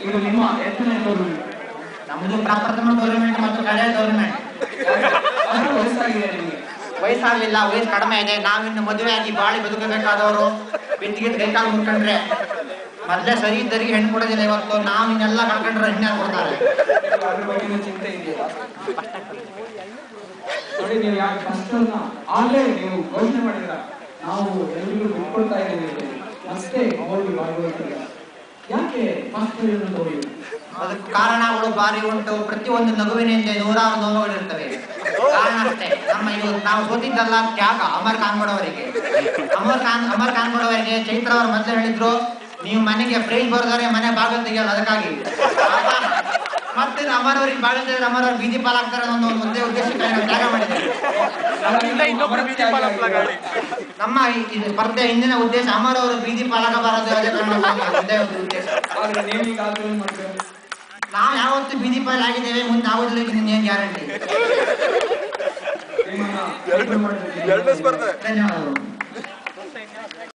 ಇದು ನಿಮ್ಮ ಎತ್ತನೇ ಗೌರ್ಮೆಂಟ್ ನಮ್ದು ಪ್ರಪ್ರಥಮ ಗೌರ್ಮೆಂಟ್ ಮತ್ತು ಕಡೆಯ ಗೌರ್ಮೆಂಟ್ ಆದ್ರೂ ವಯಸ್ಸಾಗಿದೆ ನಿಮಗೆ ವಯಸ್ಸಾಗಲಿಲ್ಲ ವಯಸ್ಸು ಕಡಿಮೆ ಇದೆ ನಾವಿನ್ನು ಮದುವೆ ಆಗಿ ಬಾಳಿ ಬದುಕಬೇಕಾದವರು ಬಿಟ್ಟಿಗೆ ಕೈಕಾಲು ಮುಟ್ಕೊಂಡ್ರೆ ಮೊದಲೇ ಸರಿ ಇದ್ದರಿಗೆ ಹೆಣ್ಣು ಕೊಡೋದಿಲ್ಲ ಇವತ್ತು ನಾವು ಇನ್ನೆಲ್ಲ ಕಳ್ಕೊಂಡ್ರೆ ಹೆಣ್ಣು ಕೊಡ್ತಾರೆ ಅದ್ರ ಬಗ್ಗೆ ಚಿಂತೆ ಇದೆಯಾ ನೋಡಿ ನೀವು ಯಾಕೆ ಫಸ್ಟ್ ಅನ್ನ ಆಗ್ಲೇ ನೀವು ಘೋಷಣೆ ಮಾಡಿದ್ರ ನಾವು ಎಲ್ರಿಗೂ ಬಿಟ್ಕೊಡ್ತಾ ಇದ್ದೀವಿ ಅಂತ. ಮತ್ತೆ ಹೋಗಿ ಭಾಗವಹಿಸಿಲ್ಲ ಯಾಕೆ ಫಸ್ಟ್ ಹೋಗಿ ಅದಕ್ಕೆ ಕಾರಣಗಳು ಬಾರಿ ಉಂಟು ಪ್ರತಿಯೊಂದು ನಗುವಿನ ಹಿಂದೆ ನೂರಾರು ನೋವುಗಳಿರ್ತವೆ ಕಾರಣ ಅಷ್ಟೇ ನಮ್ಮ ಇವು ನಾವು ಸೋತಿದ್ದಲ್ಲ ತ್ಯಾಗ ಅಮರ್ ಕಾನ್ಗಡವರಿಗೆ ಅಮರ್ ಖಾನ್ ಅಮರ್ ಕಾನ್ಗಡವರಿಗೆ ಚೈತ್ರ ಅವರು ಮೊದಲು ಹೇಳಿದ್ರು ನೀವು ಮನೆಗೆ ಫ್ರೈಜ್ ಬರೋದಾರೆ ಮನೆ ಬಾಗಿಲು ತೆಗಿಯಲ್ಲ ಅದಕ್ಕಾಗಿ ಮತ್ತೆ ಅಮರ್ ಅವ್ರಿಗೆ ಬಾಗಿಲು ತೆಗೆದ್ರೆ ಅಮರ್ ಅವ್ರು ಬೀದಿ ಪಾಲಾಗ್ತಾರೆ ಅನ್ನೋ ಒಂದು ಒಂದೇ ಉದ್ದೇಶಕ್ಕಾಗಿ ನಾವು ತ್ಯಾಗ ಮಾಡಿದ್ದೇವೆ ನಮ್ಮ ಈ- ಈ ಸ್ಪರ್ಧೆ ಹಿಂದಿನ ಉದ್ದೇಶ ಅಮರ್ ಅವರು ಬೀದಿ ಪಾಲಾಗಬಾರದು ಅದೇ ಕಾರಣಕ್ಕಾಗಿ ಒಂದೇ ಒಂದು ಉದ್ದೇಶ ಆದ್ರೆ ನೀವೀಗ ಆಂದೋಲನ ಮಾಡ್ತೀರ ನಾವು ಯಾವತ್ತು ಬೀದಿ ಪಾಲ್ ಆಗಿದ್ದೇವೆ ಮುಂದೆ ಆಗೋದಿಲ್ಲ ಇದನ್ನ ಏನ್ ಗ್ಯಾರಂಟಿ ನಿಮ್ಮನ್ನ ಆಯ್ಕೆ ಮಾಡಿದ್ದೀವಿ. ಎರಡನೇ ಸ್ಪರ್ಧೆ ಧನ್ಯವಾದಗಳು